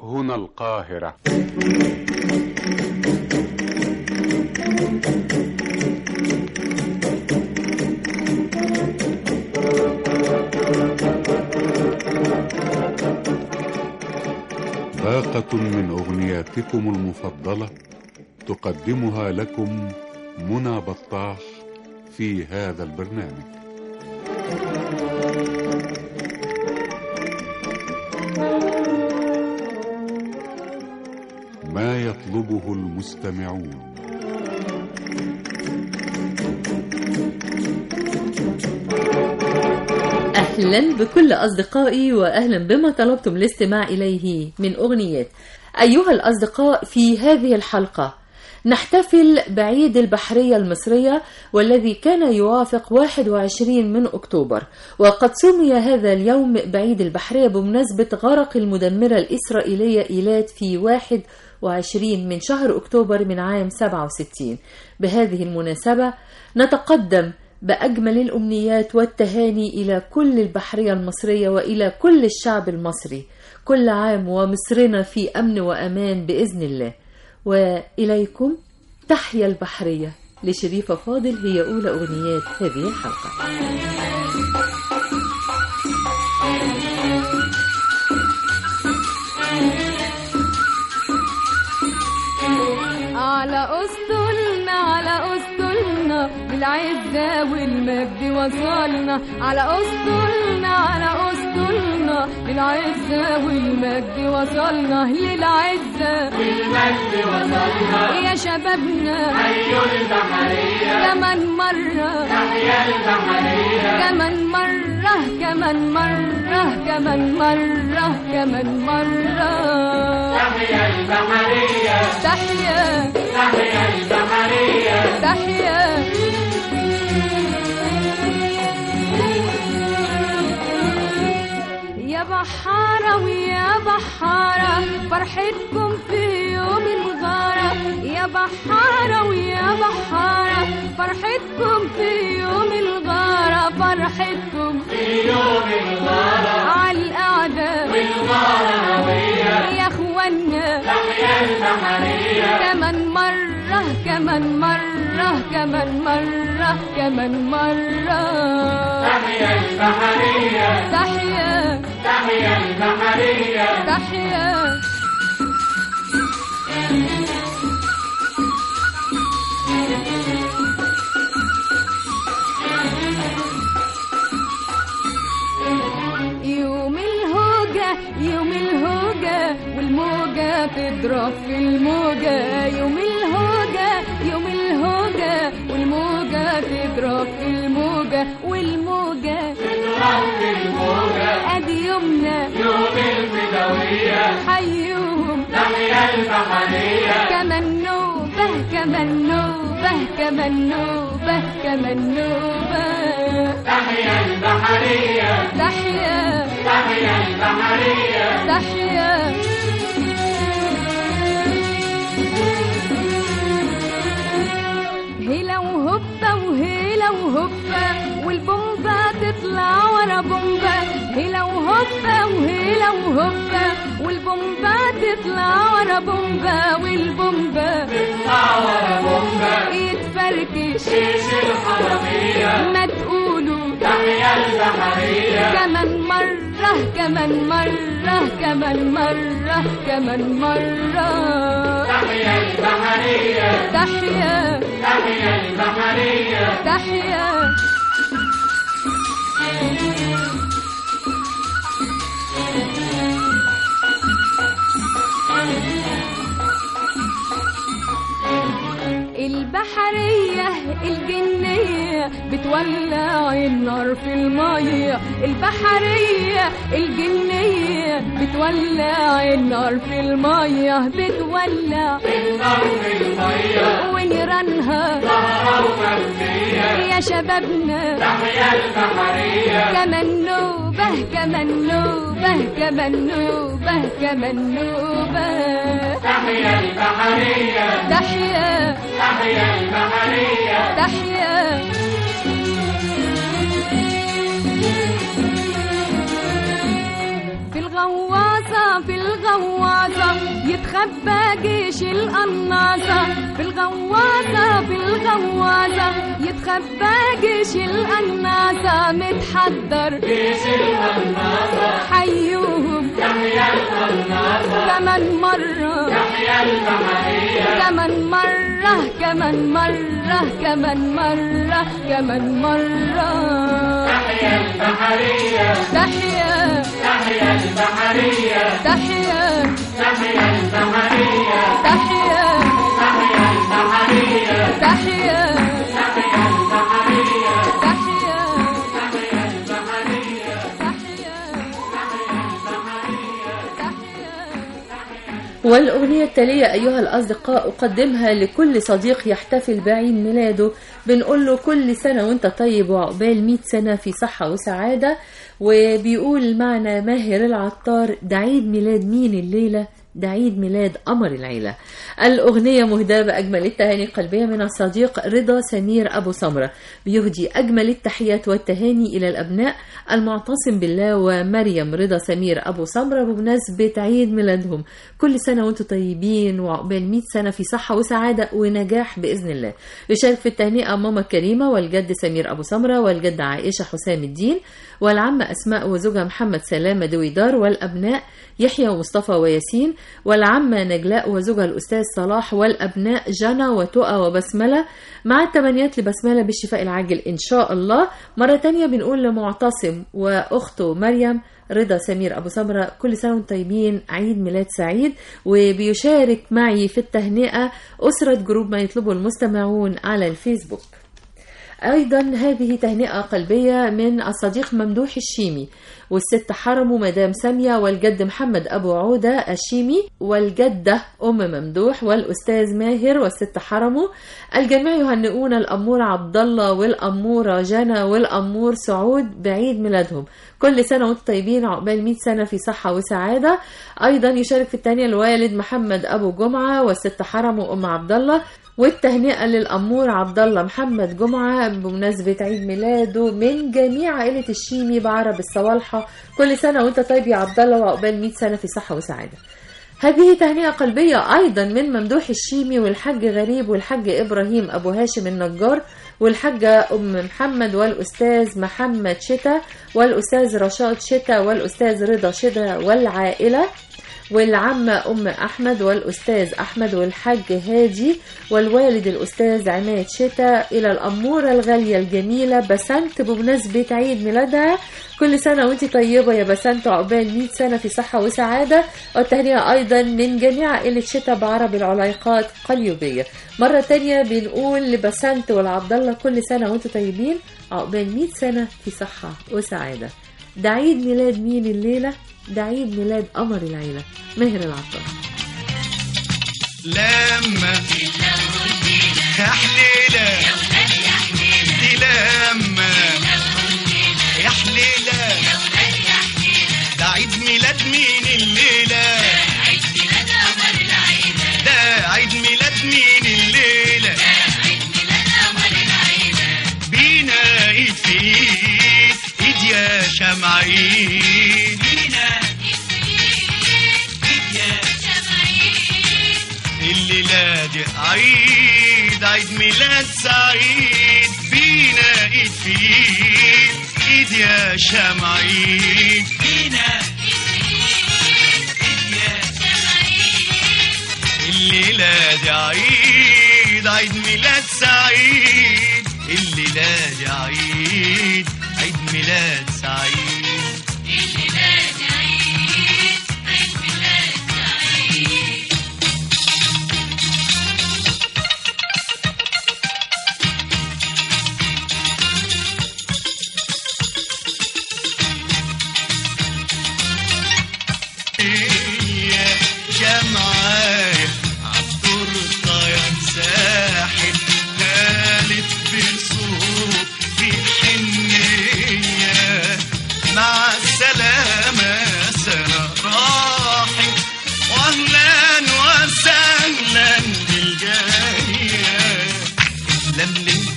هنا القاهرة باقة من أغنياتكم المفضلة تقدمها لكم منى بطاح في هذا البرنامج ما يطلبه المستمعون أهلا بكل أصدقائي وأهلا بما طلبتم الاستماع إليه من أغنيات أيها الأصدقاء في هذه الحلقة نحتفل بعيد البحرية المصرية والذي كان يوافق 21 من أكتوبر وقد سمي هذا اليوم بعيد البحرية بمناسبة غرق المدمرة الإسرائيلية إيلات في 21 من شهر أكتوبر من عام 67 بهذه المناسبة نتقدم بأجمل الأمنيات والتهاني إلى كل البحرية المصرية وإلى كل الشعب المصري كل عام ومصرنا في أمن وأمان بإذن الله وإليكم تحيا البحرية لشريفة فاضل هي أولى أغنيات هذه الحلقة على أسطولنا على أسطولنا بالعزة والمجد وصلنا على أسطولنا على أسطولنا بالعزة والمجد وصلنا للعزة والمجد وصلنا يا شبابنا أيها البحرية كمان مرة تحيا البحرية كمان مرة كمان مرة كمان مرة كمان مرة تحيا البحرية تحيا تحيا البحرية تحيا يا بحارة ويا بحارة فرحتكم في يوم الغارة يا بحارة ويا بحارة فرحتكم في يوم الغارة فرحتكم في يوم الغارة على القعدة والغارة هوية يا اخوانا تحيا البحرية كمان مرة كمان مرة كمان مرة كمان مرة تحيا البحرية تحيا تحيا البحرية تحيا يوم الهوجة يوم الهوجة والموجة تضرب في الموجة يوم الهوجة يوم الهوجة والموجة تضرب في الموجة والموجة تضرب الموجة ادي يومنا يوم الفدوية حيوهم تحيا البحرية كمان نوبة كمان نوبة كمان نوبة كمان نوبة تحيا البحرية تحيا تحيا البحرية تحيا هلا وهبة وهلا وهبة والبومبة تطلع ورا بومبة هلا وهبة وهلا وهبة والبومبة تطلع ورا بومبة والبومبة تطلع ورا بومبة يتفركش شيش الحرامية ما تقولوا تحيا البحرية كمان مرة كمان مرة كمان مرة كمان مرة تحيا البحرية تحيا تحيا البحرية تحيا البحرية الجنية بتولع النار في المية البحرية الجنية بتولع النار في المية بتولع النار في المية ونيرانها سهرة ومسية يا شبابنا تحيا البحرية كمان نوبة كمان نوبة كمان نوبة كمان نوبة تحيا البحرية تحيا تحيا البحرية تحيا في الغواصة في الغواصة يتخبى جيش القناصة في الغواصة في الغواصة يتخبى جيش القناصة متحضر جيش القناصة حيوهم تحيا القناصة كمان مرة تحيا البحرية كمان مرة كمان مرة كمان مرة كمان مرة تحيا البحرية تحيا تحيا البحرية تحيا تحيا البحرية تحيا تحيا البحرية تحيا تحيا البحرية تحيا تحيا البحرية والأغنية التالية أيها الأصدقاء أقدمها لكل صديق يحتفل بعيد ميلاده بنقول له كل سنة وانت طيب وعقبال 100 سنة في صحة وسعادة وبيقول معنا ماهر العطار ده عيد ميلاد مين الليلة ده عيد ميلاد قمر العيلة الأغنية مهداة بأجمل التهاني القلبية من الصديق رضا سمير أبو سمرة بيهدي أجمل التحيات والتهاني إلى الأبناء المعتصم بالله ومريم رضا سمير أبو سمرة بمناسبة عيد ميلادهم كل سنة وانتم طيبين وعقبال 100 سنة في صحة وسعادة ونجاح بإذن الله يشارك في التهنئة ماما كريمة والجد سمير أبو سمرة والجد عائشة حسام الدين والعمة أسماء وزوجها محمد سلامة دويدار والأبناء يحيى ومصطفى وياسين والعمة نجلاء وزوجها الأستاذ صلاح والأبناء جنى وتقى وبسملة مع التمنيات لبسملة بالشفاء العاجل إن شاء الله مرة تانية بنقول لمعتصم وأخته مريم رضا سمير أبو سمرة كل سنة وانتم طيبين عيد ميلاد سعيد وبيشارك معي في التهنئة أسرة جروب ما يطلبه المستمعون على الفيسبوك أيضا هذه تهنئة قلبية من الصديق ممدوح الشيمي والست حرمه مدام سامية والجد محمد أبو عودة الشيمي والجدة أم ممدوح والأستاذ ماهر والست حرمه الجميع يهنئون الأمور عبد الله والأمورة جنى والأمور سعود بعيد ميلادهم كل سنة وانتم طيبين عقبال 100 سنة في صحة وسعادة أيضا يشارك في التهنئة الوالد محمد أبو جمعة والست حرمه وأم عبد الله والتهنئة للأمور عبد الله محمد جمعة بمناسبة عيد ميلاده من جميع عائلة الشيمي بعرب الصوالحة كل سنة وانت طيب يا عبد الله وعقبال 100 سنة في صحة وسعادة هذه تهنئة قلبية أيضا من ممدوح الشيمي والحاج غريب والحاج إبراهيم أبو هاشم النجار والحاجة أم محمد والأستاذ محمد شتا والأستاذ رشاد شتا والأستاذ رضا شتا والعائلة والعمة أم أحمد والأستاذ أحمد والحاج هادي والوالد الأستاذ عماد شتا إلى الأمورة الغالية الجميلة بسنت بمناسبة عيد ميلادها كل سنة وانت طيبة يا بسنت عقبال 100 سنة في صحة وسعادة والتهنئة أيضا من جميع عائلة شتا بعرب العلايقات قليوبية مرة تانية بنقول لبسنت والعبد الله كل سنة وانتم طيبين عقبال 100 سنة في صحة وسعادة ده عيد ميلاد مين الليلة؟ ده عيد ميلاد قمر العيلة ماهر العطار لما يا حليلة دي لما يا حليلة ده عيد ميلاد مين الليلة ده عيد ميلاد مين الليلة بينا ايد في ايد ايد يا شمعين الليلة دي عيد عيد ميلاد سعيد بينا ايد في ايد ايد يا شمعين بينا الليلة دي عيد عيد ميلاد سعيد الليلة دي عيد عيد ميلاد سعيد يا جمعاية عالتورتة يا مساحل قالت بصوت في حنية مع السلامة سنة راحت وأهلا وسهلا بالجاية لملم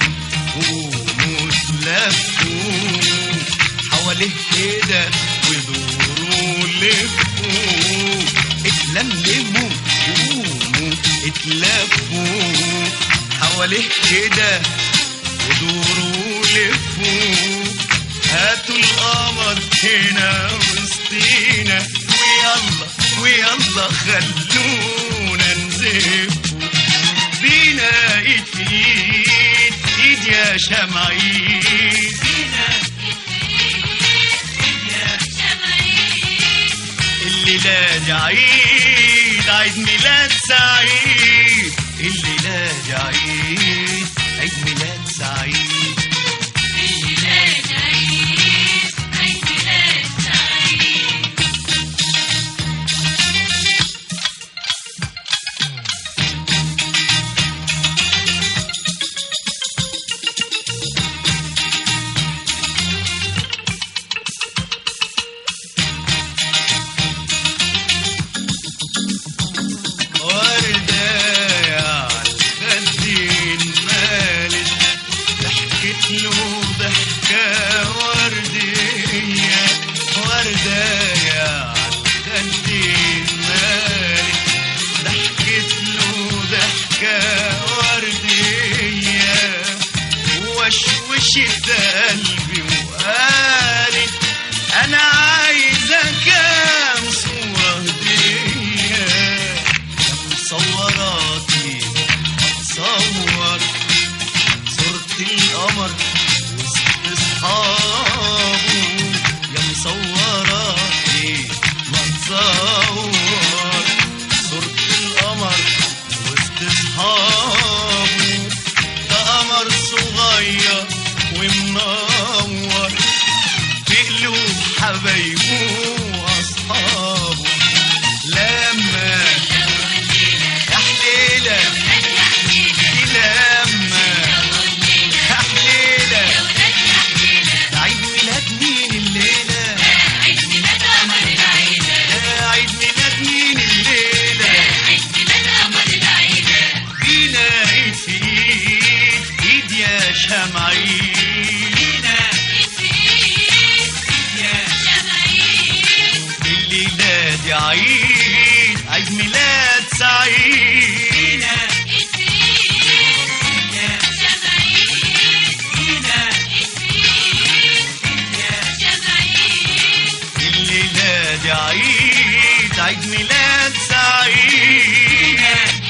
ومتلفوا حواليه كده ودوروا لفوا اتلملموا قوموا اتلفوا حواليه كده ودوروا لفوا هاتوا القمر هنا وسطينا ويلا ويلا خلونا نزفوا بينا ايد في ايد ايد يا شمعين بينا الليلة دي عيد عيد ميلاد سعيد الليلة دي عيد عيد ميلاد سعيد وردة على الخدين مالت ضحكت له ضحكة وردية وردة على الخدين مالت ضحكت له ضحكة وردية وشوشت قلبي وقالت أنا عايزة كام صورة هدية مصوراتي اتصور صورة القمر وسط اصحابه يا مصوراتي ما تصور صورة القمر وسط اصحابه ده قمر صغير ومنور في قلوب حبايبه واصحابه لما يا حليلة لما يا حليلة عيد ميلاد مين الليلة عيد ميلاد قمر العيلة عيد ميلاد مين الليلة عيد ميلاد قمر العيلة فينا ايد في ايد ايد يا شمعين فينا ايد في ايد يا شمعين الليلة دي عيد عيد ميلاد سعيد الليلة دي عيد عيد ميلاد سعيد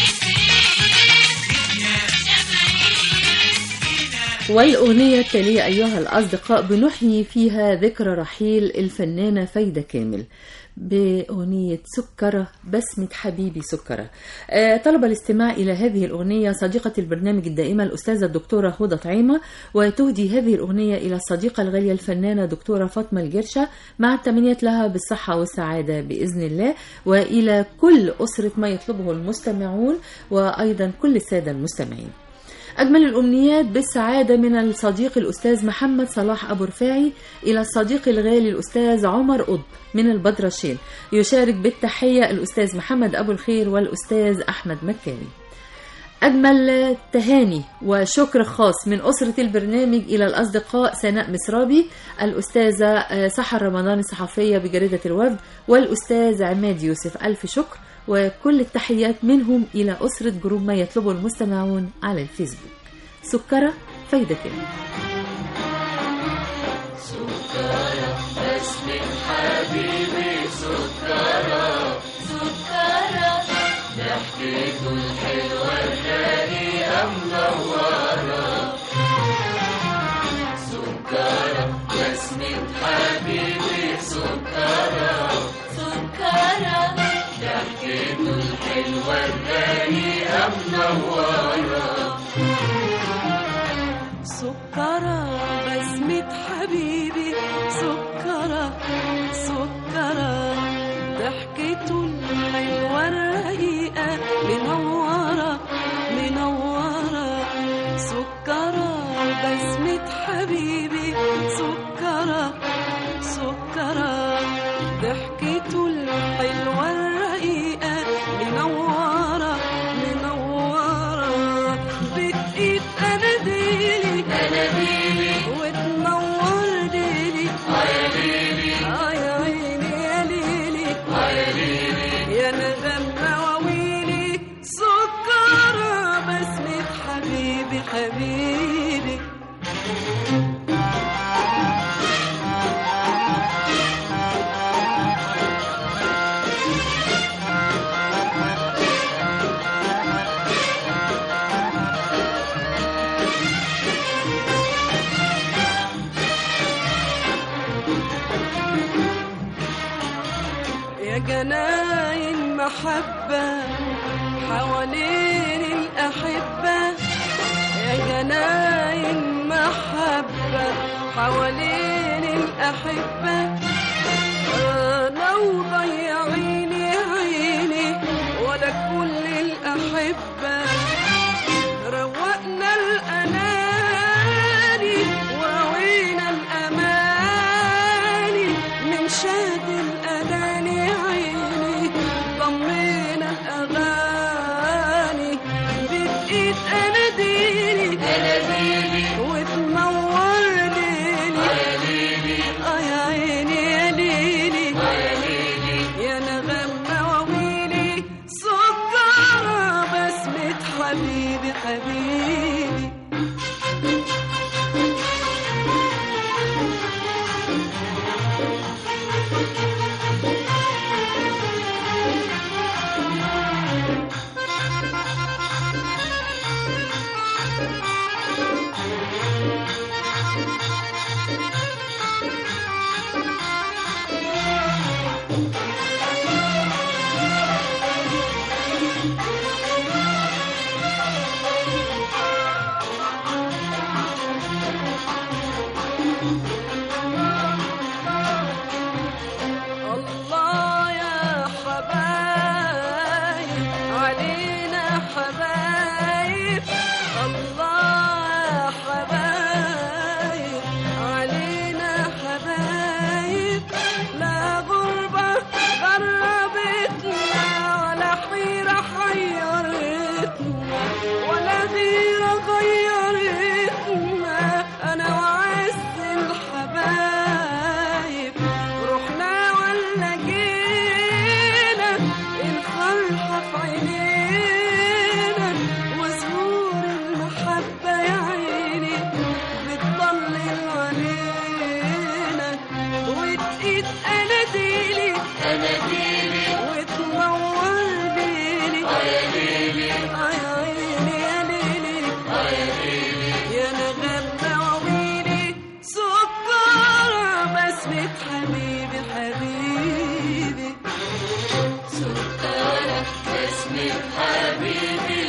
والأغنية التالية أيها الأصدقاء بنحيي فيها ذكرى رحيل الفنانة فايدة كامل بأغنية سكرة بسمة حبيبي سكرة آه، طلب الاستماع إلى هذه الأغنية صديقة البرنامج الدائمة الأستاذة الدكتورة هدى طعيمة وتهدي هذه الأغنية إلى الصديقة الغالية الفنانة دكتورة فاطمة الجرشة مع التمنيات لها بالصحة والسعادة بإذن الله وإلى كل أسرة ما يطلبه المستمعون وأيضا كل السادة المستمعين أجمل الأمنيات بالسعادة من الصديق الأستاذ محمد صلاح أبو رفاعي إلى الصديق الغالي الأستاذ عمر قطب من البدرشين يشارك بالتحية الأستاذ محمد أبو الخير والأستاذ أحمد مكاوي أجمل تهاني وشكر خاص من أسرة البرنامج إلى الأصدقاء سناء مسرابي الأستاذة سحر رمضان الصحفية بجريدة الوفد والأستاذ عماد يوسف ألف شكر وكل التحيات منهم إلى أسرة جروب ما يطلبه المستمعون على الفيسبوك سكرة فايدة كامل سكرة بسمة حبيبي سكرة سكرة ضحكته الحلوة الرقيقة منورة منورة سكرة بسمة حبيبي سكرة سكرة ضحكته الحلوة الرقيقة منورة منورة بتقيت أناديلي أناديلي وتنور ليلي يا ليلي يا عيني يا ليلي يا ليلي يا نغم مواويلي محبة حوالين الأحبة يا جناين محبة حوالين الأحبة لو ضيعيني عيني ولا كل الأحبة روقنا الأناني وعوينا الأماني من شاد الأغاني عيني ضمينا الأغاني بإيد أناديلي أناديلي وتنور ليلي آه يا عيني يا ليلي يا نغم مواويلي سكرة بسمة حبيبي حبيبي الله يا حبايب علينا حبايب الله يا حبايب علينا حبايب لا غربة غربتنا ولا حيرة حيرتنا ولا غيرة غيرتنا أنا وعز الحبايب رحنا ولا جينا الفرحة في عينينا وزهور المحبة يا عيني بتضلل علينا وتقيت أناديلي أناديلي وتنور ليلي آه يا عيني يا ليلي يا نغم مواويلي سكرة بسمة حبيبي حبيبي سكرة بسمة حبيبي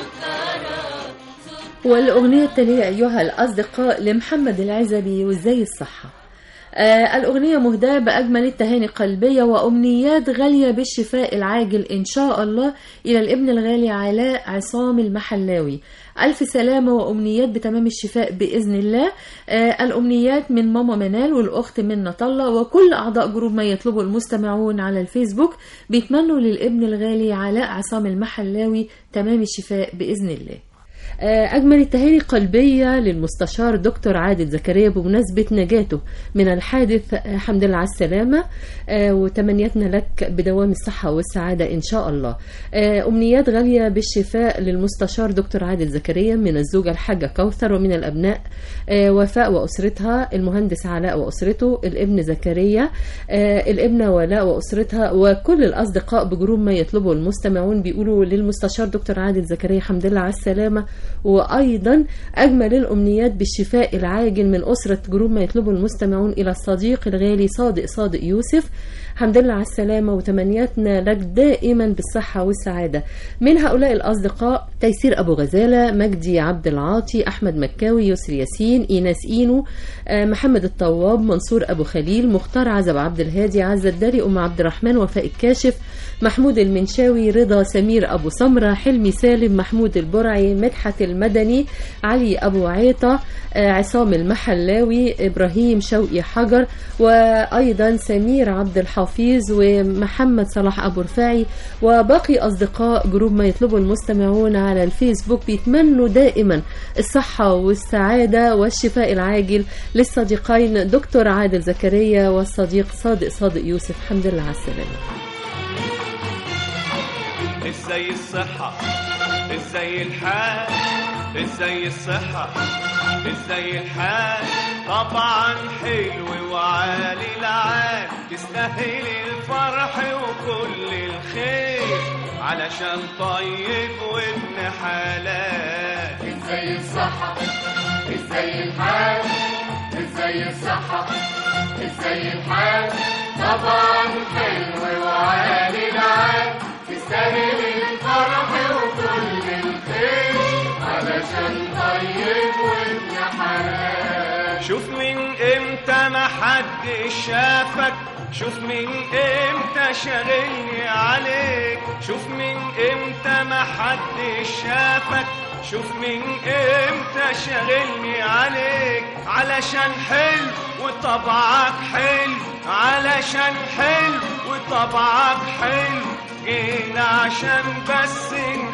والأغنية التالية أيها الأصدقاء لمحمد العزبي وإزاي الصحة آه الأغنية مهداة بأجمل التهاني القلبية وأمنيات غالية بالشفاء العاجل إن شاء الله إلى الابن الغالي علاء عصام المحلاوي ألف سلامة وأمنيات بتمام الشفاء بإذن الله آه الأمنيات من ماما منال والأخت منة طلة وكل أعضاء جروب ما يطلبه المستمعون على الفيسبوك بيتمنوا للابن الغالي علاء عصام المحلاوي تمام الشفاء بإذن الله أجمل التهاني القلبية للمستشار دكتور عادل زكريا بمناسبة نجاته من الحادث الحمد لله على السلامة وتمنياتنا لك بدوام الصحة والسعادة إن شاء الله أمنيات غالية بالشفاء للمستشار دكتور عادل زكريا من الزوجة الحاجة كوثر ومن الأبناء وفاء وأسرتها المهندس علاء وأسرته الابن زكريا الابنة ولاء وأسرتها وكل الأصدقاء بجروب ما يطلبه المستمعون بيقولوا للمستشار دكتور عادل زكريا الحمد لله على السلامة وأيضا أجمل الأمنيات بالشفاء العاجل من أسرة جروب ما يطلبه المستمعون إلى الصديق الغالي صادق صادق يوسف الحمد لله على السلامة وتمنياتنا لك دائما بالصحة والسعادة من هؤلاء الأصدقاء تيسير أبو غزالة مجدي عبد العاطي أحمد مكاوي يسري ياسين إيناس إينو محمد الطواب منصور أبو خليل مختار عزب عبد الهادي عزة الداري أم عبد الرحمن وفاء الكاشف محمود المنشاوي رضا سمير أبو سمرة حلمي سالم محمود البرعي مدحت المدني علي أبو عيطة عصام المحلاوي إبراهيم شوقي حجر وأيضا سمير عبد الحفيظ ومحمد صلاح أبو رفاعي وباقي أصدقاء جروب ما يطلبه المستمعون على الفيسبوك بيتمنوا دائما الصحة والسعادة والشفاء العاجل للصديقين دكتور عادل زكريا والصديق صادق صادق يوسف الحمد لله على السلامة ازاي الصحة ازاي الحال ازاي الصحة ازاي الحال طبعا حلو وعالي العال تستاهل الفرح وكل الخير علشان طيب وابن حلال ازاي الصحة ازاي الحال ازاي الصحة ازاي الحال طبعا حلو وعالي العال تستاهل حد شافك شوف من امتى شاغلني عليك شوف من امتى ما حد شافك شوف من امتى شاغلني عليك علشان حلو وطبعك حلو علشان حلو وطبعك حلو جينا عشان بس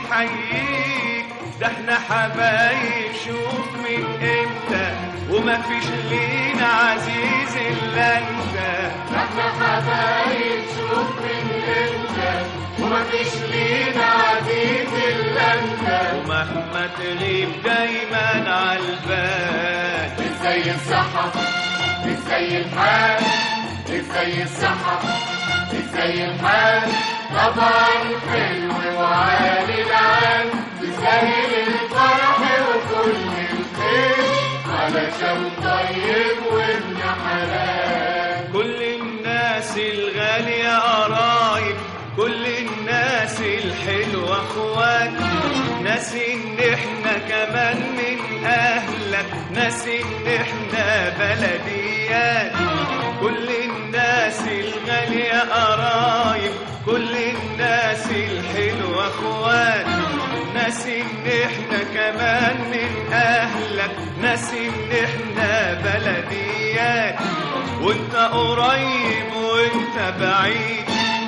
نحييك ده احنا حبايب شوف من امتى وما فيش لينا عزيز الا انت احنا حبايب شوف من امتى ومفيش لينا عزيز الا انت ومهما تغيب دايما عالبال مش زي الصحة مش زي الحال مش زي الصحة مش زي الحال طبعا حلو وعالي العال تسهل الفرح وكل الخير علشان طيب وابن حلال كل الناس الغالية قرايب كل الناس الحلوة اخوات ناس ان احنا كمان من اهلك ناس ان احنا بلديات كل الناس الغالية قرايب كل الناس الحلوة اخوات ناس ان احنا كمان من اهلك ناس ان احنا بلديات وانت قريب وانت بعيد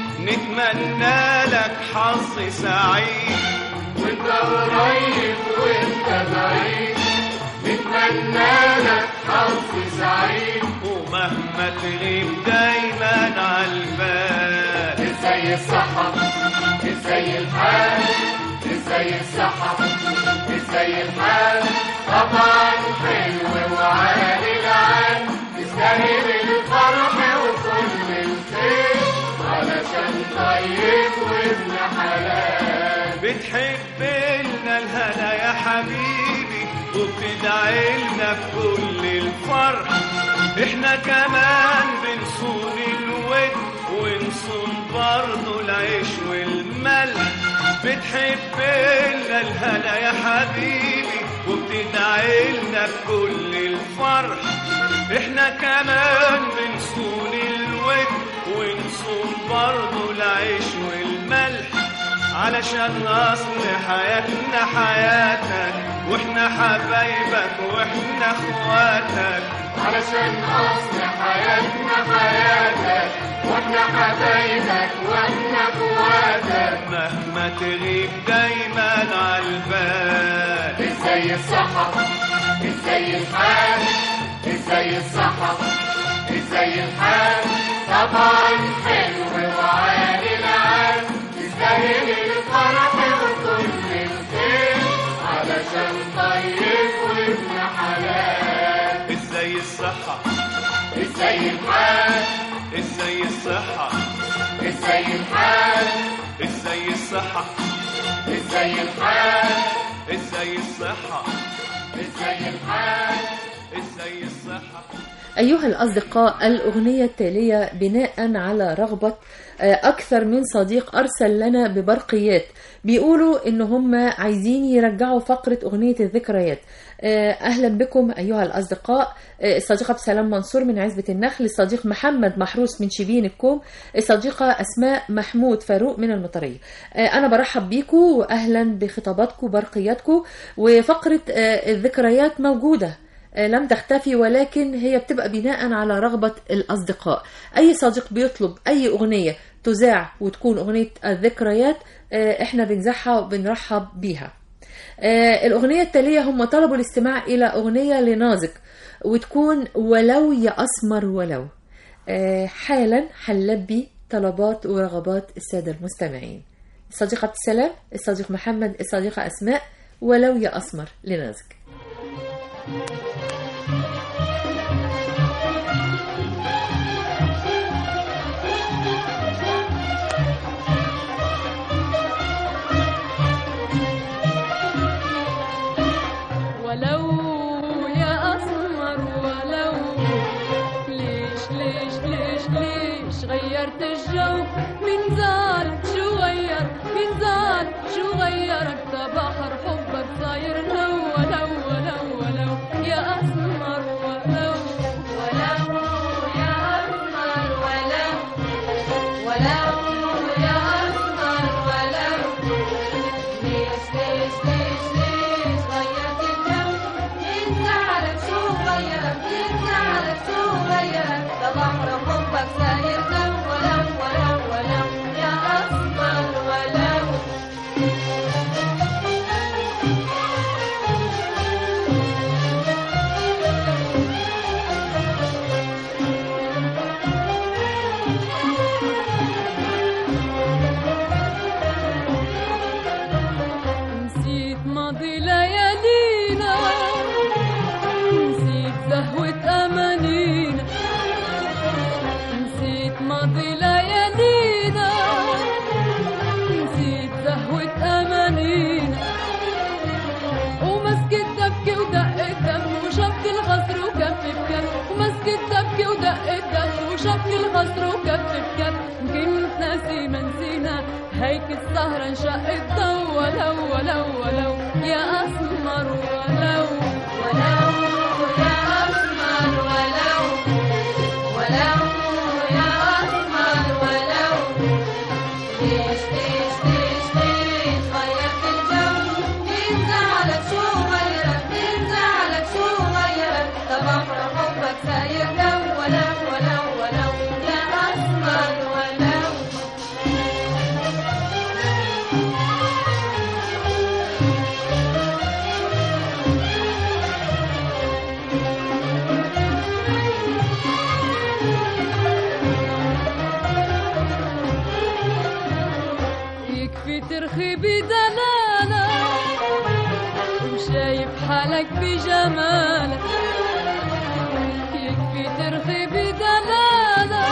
نتمنى لك حظ سعيد وانت قريب وانت بعيد نتمنى لك حظ سعيد ومهما تغيب دايما عالبال مش زي الصحة مش زي الحال مش زي الصحة مش زي الحال طبعا حلو وعالي العال تستاهل الفرح وكل الخير علشان طيب وابن حلال بتحب لنا الهنا يا حبيبي وبتدعي لنا في كل الفرح احنا كمان بنصون الود ونصون برضه العيش والملح بتحب لنا الهنا يا حبيبي وبتدعي لنا في كل الفرح احنا كمان بنصون الود ونصون برضه العيش والملح علشان اصل حياتنا حياتك واحنا حبايبك واحنا اخواتك علشان أصل حياتنا حياتك واحنا حبايبك واحنا اخواتك مهما تغيب دايما عالبال مش زي الصحة مش زي الحال مش زي الصحة مش زي الحال طبعا حلو وعالي العال تستاهل الفرح وكل الخير علشان طيب وابن حلال ازاي الصحة مش زي الحال ازاي الصحة مش زي الحال ازاي الصحة مش زي الحال ازاي الصحة مش زي الحال ازاي الصحة أيها الأصدقاء الأغنية التالية بناء على رغبة آه، أكثر من صديق أرسل لنا ببرقيات بيقولوا إن هم عايزين يرجعوا فقرة أغنية الذكريات آه، أهلا بكم أيها الأصدقاء آه، الصديقة بسلام منصور من عزبة النخل الصديق محمد محروس من شبين الكوم الصديقة أسماء محمود فاروق من المطرية آه، أنا برحب بيكم وأهلا بخطاباتكم برقياتكم وفقرة آه، الذكريات موجودة آه، لم تختفي ولكن هي بتبقى بناء على رغبة الأصدقاء أي صديق بيطلب أي أغنية تذاع وتكون أغنية الذكريات آه، إحنا بنزعها وبنرحب بيها آه، الأغنية التالية هم طلبوا الاستماع إلى أغنية لنازك وتكون ولو يا أسمر ولو آه، حالا حنلبي طلبات ورغبات السادة المستمعين الصديقة عبد السلام الصديق محمد الصديقة أسماء ولو يا أسمر لنازك ولو يا أسمر ولو ليش ليش ليش ليش غيرت الجو من زال شو غير من زال شو غيرك ده بحر حبك صاير لو ولو ولو ولو يا أسمر ولو ولو يا وزهوة أمانينا ومسكت تبكي ودق الدم وشبك الغصر وكف بكف ومسكت تبكي ودق الدم وشبك الغصر وكف بكف يمكن ناسي ما نسينا هيك السهرة انشق الضو ولو ولو ولو يا أسمر ولو ولو يا أسمر ولو ولو يا أسمر ولو ليش ليش ليش ليش غيرت الجو مين زعلك شو غيرك مين زعلك شو غيرك ده بحر حبك ساير جو ولو ولو ولو يا أسمر ولو يكفي ترخي بدلالة وشايف حالك بجمالك يكفي ترخي بدلالة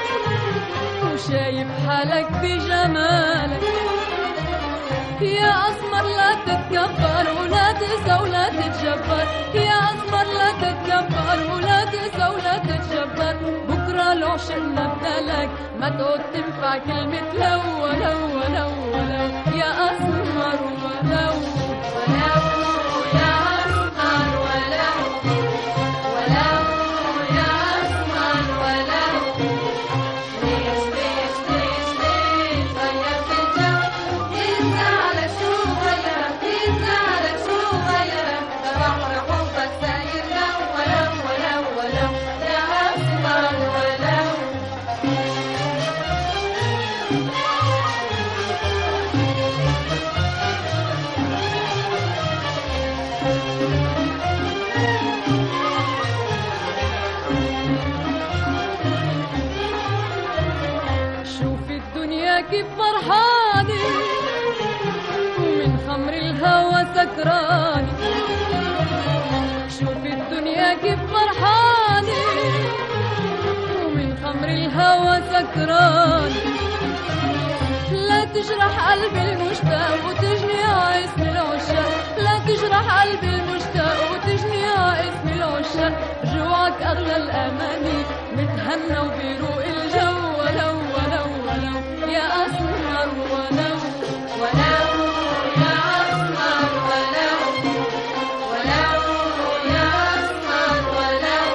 وشايف حالك بجمالك يا أسمر لا تتكبر ولا تنسى ولا تتجبر يا أسمر لا تتكبر ولا تنسى ولا تتجبر بكرة لو شئنا بدلك ما تعود تنفع كلمة لو ولو ولو ولو يا أسمر ولو ولو يا أسمر ولو ولو يا أسمر ولو ليش ليش ليش ليش غيرت الجو مين زعلك شو غيرك مين زعلك شو غيرك ده بحر حبك ساير لو ولو ولو ولو يا أسمر ولو شوف الدنيا كيف فرحانة ومن خمر الهوى سكرانة شوف الدنيا كيف فرحانة ومن خمر الهوى سكرانة لا تجرح قلب المشتاق وتجني اسم العشاق لا تجرح قلب المشتاق وتجني اسم العشاق جوعك اغلى الاماني متهنى وبيروق الجو ولو ولو ولو يا اسمر ولو ولو يا اسمر ولو ولو يا اسمر ولو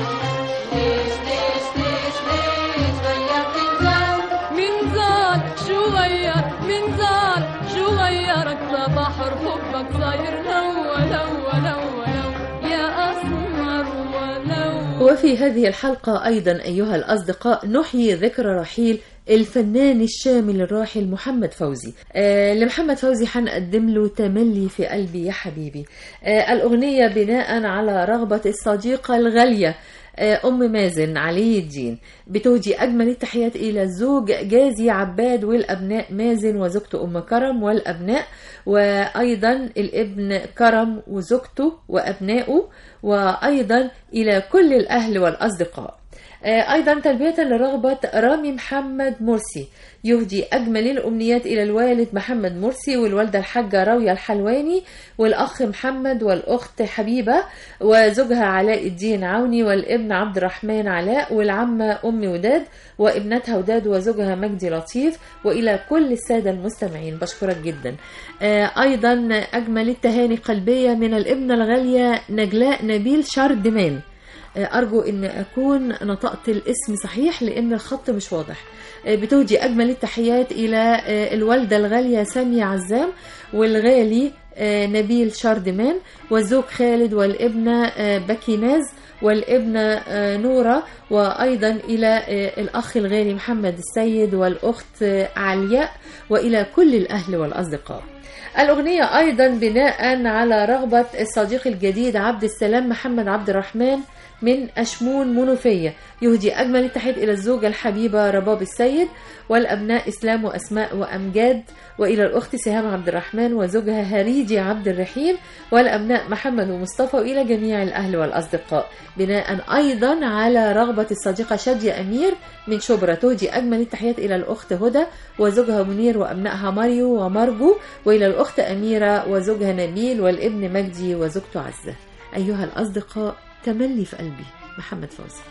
ليش ليش ليش ليش غيرت الجو من زال شو غير من زال شو غيرك ده بحر حبك صاير لو ولو ولو ولو يا أسمر ولو وفي هذه الحلقة أيضا أيها الأصدقاء نحيي ذكرى رحيل الفنان الشامل الراحل محمد فوزي آه لمحمد فوزي حنقدم له تملي في قلبي يا حبيبي آه الأغنية بناء على رغبة الصديقة الغالية آه أم مازن علي الدين بتهدي أجمل التحيات إلى الزوج جازي عباد والأبناء مازن وزوجته أم كرم والأبناء وأيضا الابن كرم وزوجته وأبنائه وأيضا إلى كل الأهل والأصدقاء آه، أيضا تلبية لرغبة رامي محمد مرسي يهدي أجمل الأمنيات إلى الوالد محمد مرسي والوالدة الحاجة راوية الحلواني والأخ محمد والأخت حبيبة وزوجها علاء الدين عوني والابن عبد الرحمن علاء والعمة أم وداد وابنتها وداد وزوجها مجدي لطيف وإلى كل السادة المستمعين بشكرك جدا آه، أيضا أجمل التهاني قلبية من الابنة الغالية نجلاء نبيل شاردمان أرجو أن أكون نطقت الاسم صحيح لأن الخط مش واضح بتهدي أجمل التحيات إلى الوالدة الغالية سامية عزام والغالي نبيل شاردمان والزوج خالد والابنة بكيناز والابنة نورة وأيضا إلى الأخ الغالي محمد السيد والأخت علياء وإلى كل الأهل والأصدقاء الأغنية أيضا بناء على رغبة الصديق الجديد عبد السلام محمد عبد الرحمن من أشمون منوفية يهدي أجمل التحيات إلى الزوجة الحبيبة رباب السيد والأبناء إسلام وأسماء وأمجاد وإلى الأخت سهام عبد الرحمن وزوجها هريدي عبد الرحيم والأبناء محمد ومصطفى وإلى جميع الأهل والأصدقاء بناء أيضا على رغبة الصديقة شادية أمير من شبرا تهدي أجمل التحيات إلى الأخت هدى وزوجها منير وأبنائها ماريو ومارجو وإلى الأخت أميرة وزوجها نبيل والابن مجدي وزوجته عزة أيها الأصدقاء تملي في قلبي محمد فوزي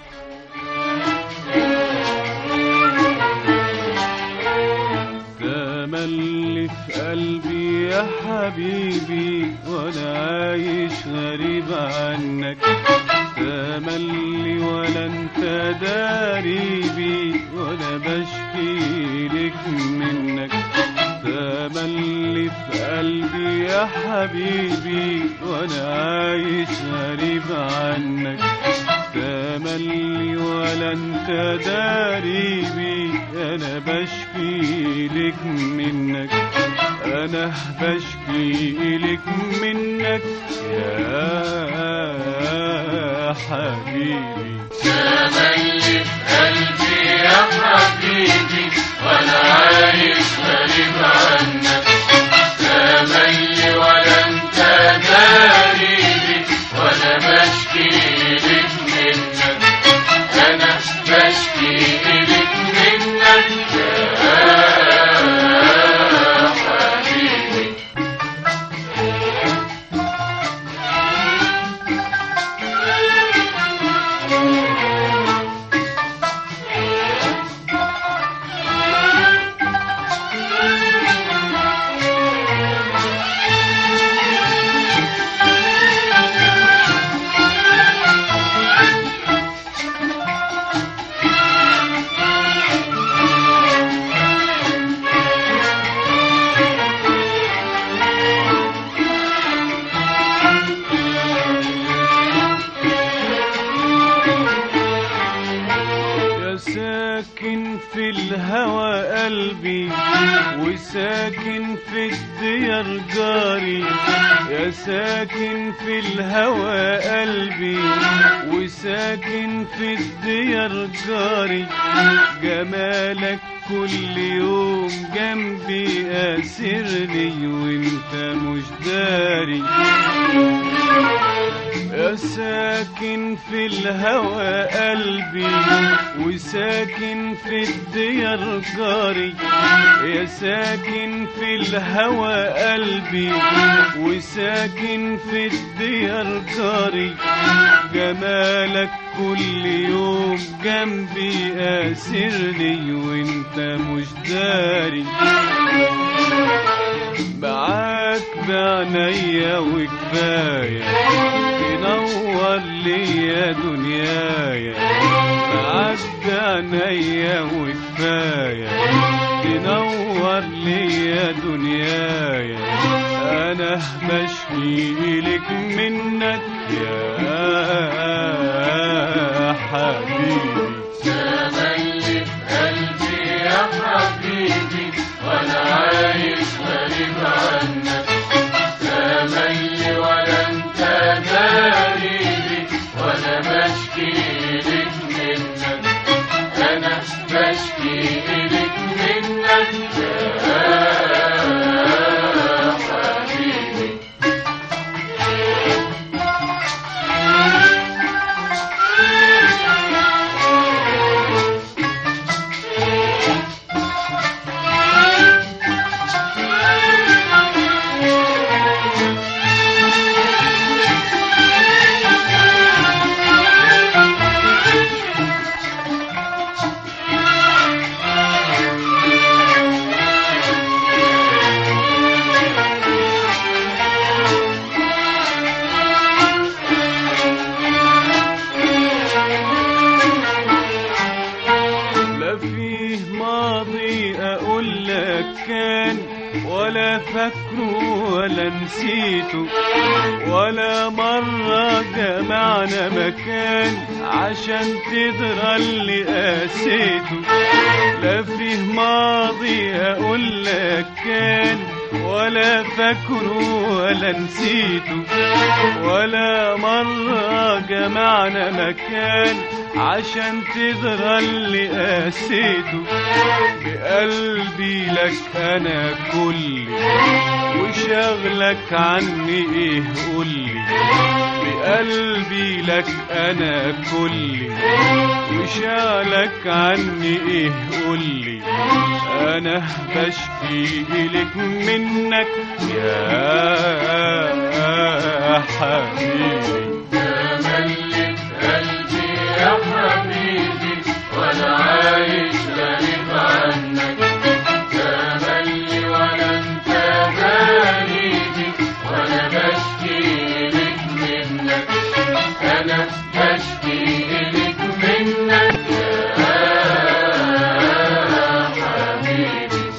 تملي في قلبي يا حبيبي وانا عايش غريب عنك تملي ولا انت داريبي وانا بشكي لك منك تملي في قلبي يا حبيبي وانا عايش غريب عنك تملي ولا انت داريبي انا بشكي لك منك انا بشكي لك منك يا حبيبي تملي في قلبي يا حبيبي وانا عايش غريب عنك تملي ولا انت داريبي وانا بشكي لك منك انا بشكي لك منك يا حبيبي يا ساكن في الهوى قلبي وساكن في الديار جاري يا ساكن في الهوى قلبي وساكن في الديار جاري جمالك كل يوم جنبي أسرني وانت مش داري يا ساكن في الهوى قلبي وساكن في الديار جاري يا ساكن في الهوى قلبي وساكن في الديار جاري جمالك كل يوم جنبي أسرني وانت مش داري معاك بعنايا وكفاية تنور ليا دنيايا معاك بعنايا وكفاية تنور ليا دنياي انا بشكي لك منك يا حبيبي تملي في قلبي يا حبيبي وانا عايش غريب عنك تملي ولا انت داريلي وانا بشكي لك منك انا بشكي لك منك يا حبيبي لا فيه ماضي اقول لك كان ولا فاكره ولا نسيته ولا مرة جمعنا مكان عشان تدرى اللي قاسيته لا فيه ماضي اقول لك كان ولا فاكره ولا نسيته ولا مرة جمعنا مكان عشان تدرى اللي قاسيته بقلبي لك أنا كلي وشغلك عني إيه قولي بقلبي لك أنا كلي وشغلك عني إيه قولي أنا بشكي إليك منك يا حبيبي تملي قلبي يا حبيبي وانا عايش غريب عنك تملي ولا انت غريبي وانا بشكي لك منك انا بشكي لك منك يا حبيبي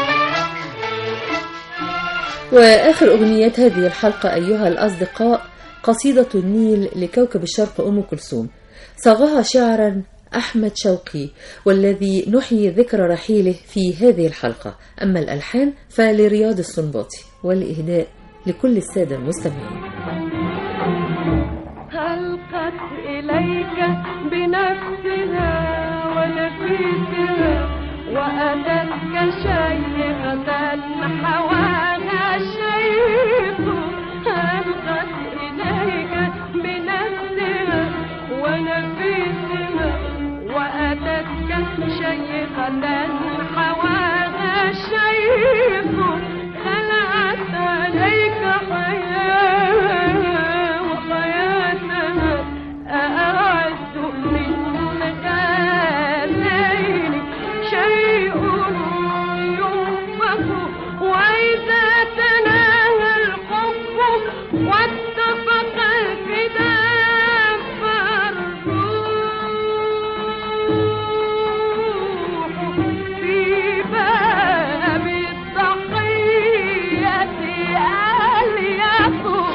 وآخر أغنيات هذه الحلقة أيها الأصدقاء قصيدة النيل لكوكب الشرق أم كلثوم صاغها شعرا أحمد شوقي والذي نحيي ذكرى رحيله في هذه الحلقة أما الألحان فلرياض السنباطي والإهداء لكل السادة المستمعين هلقت إليك بنفسها ونفيسها وأتتك شيخة حواها الشيخ هلقت إليك بنفسها ونفيسها وأتتك شيخة حواها الشيخ خلعت عليك حياة وحياتها أعز من غالين شيء ينفق وإذا تناهى الحب واتفق الفداء فالروح في باب الضحية أليق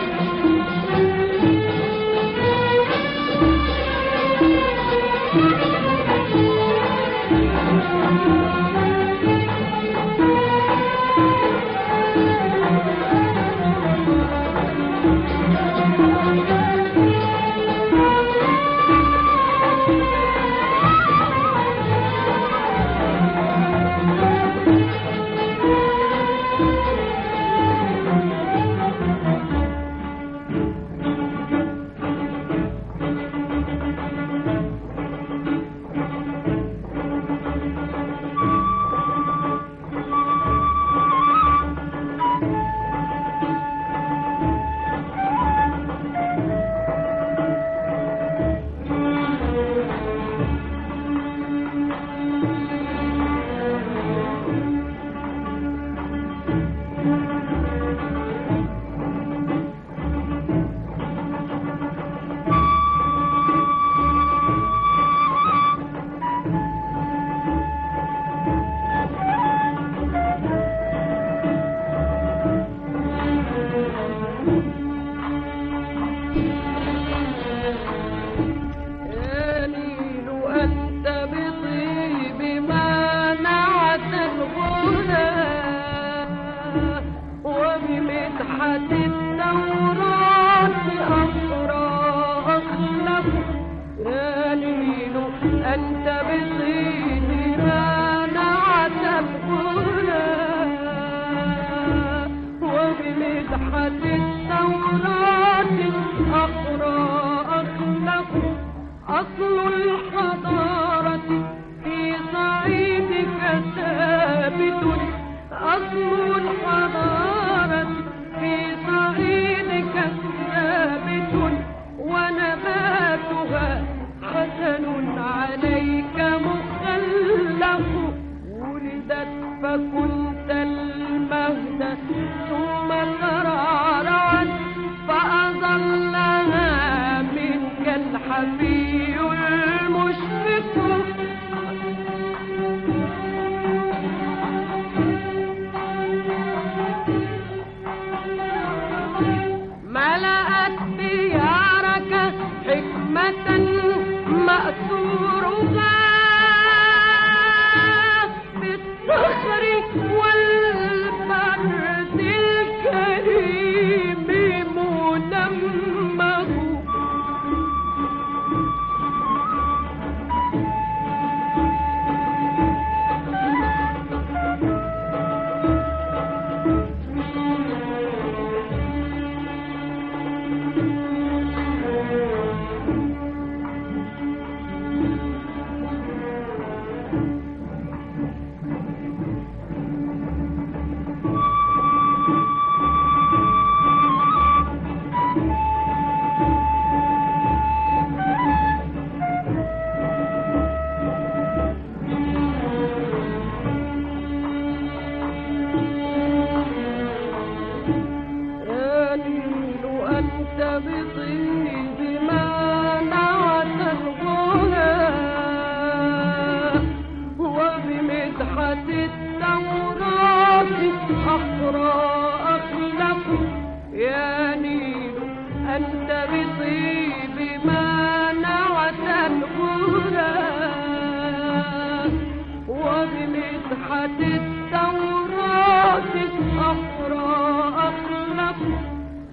يا نيل أنت بطيب ما نعت الغنى وبمدحة الثورات أخرى أخلف يا نيل أنت بطيب ما نعت الغنى وبمدحة الثورات أخرى أخلف أصل الحضارة في صعيدك ثابت أصل الحضارة في صعيدك ثابت ونباتها حسن عليك مخلف ولدت فكنت المهد ثم ترعرعت فأظلها منك الحفي المشفق ملأت ديارك حكمة مأثورها بالصخر والبرد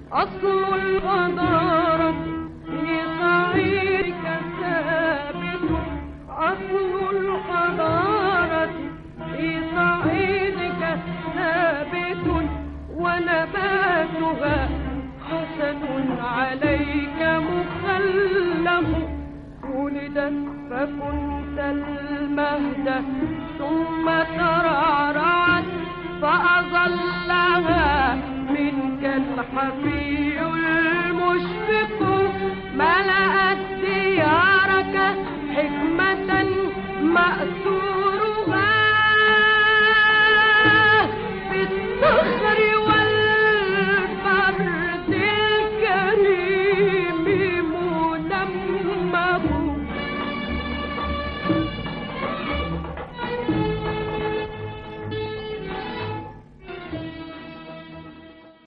أصل الغدارة في صعيدك ثابت أصل الحضارة في صعيدك ثابت ونباتها حسن عليك مخلف ولدت فكنت المهد ثم ترعرعت فأظلها منك الحفيظ